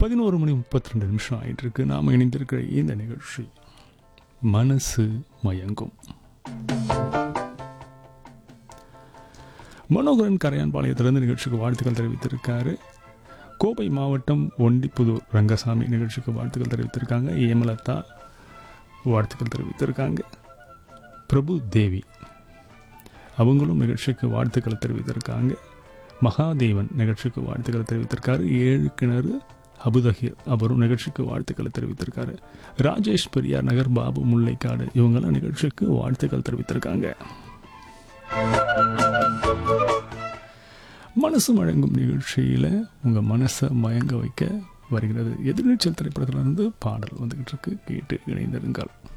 பதினோரு மணி முப்பத்தி ரெண்டு நிமிஷம் ஆயிட்டு இருக்கு நாம் இணைந்திருக்கிற இந்த நிகழ்ச்சி மனசு மயங்கும் மனோகரன் கரையான்பாளையத்திலிருந்து நிகழ்ச்சிக்கு வாழ்த்துக்கள் தெரிவித்திருக்காரு கோவை மாவட்டம் ஒண்டிப்புதூர் ரங்கசாமி நிகழ்ச்சிக்கு வாழ்த்துக்கள் தெரிவித்திருக்காங்க ஏமலதா வாழ்த்துக்கள் தெரிவித்திருக்காங்க பிரபு தேவி அவங்களும் நிகழ்ச்சிக்கு வாழ்த்துக்கள் தெரிவித்திருக்காங்க மகாதேவன் நிகழ்ச்சிக்கு வாழ்த்துக்கள் தெரிவித்திருக்காரு ஏழு கிணறு அபுதஹீர் அவரும் நிகழ்ச்சிக்கு வாழ்த்துக்களை தெரிவித்திருக்காரு ராஜேஷ் பெரியார் நகர் பாபு முல்லைக்காடு இவங்கெல்லாம் நிகழ்ச்சிக்கு வாழ்த்துக்கள் தெரிவித்திருக்காங்க மனசு வழங்கும் நிகழ்ச்சியில் உங்கள் மனசை மயங்க வைக்க வருகிறது எதிர்நீச்சல் திரைப்படத்திலிருந்து பாடல் வந்துக்கிட்டு இருக்கு கேட்டு இணைந்திருங்கள்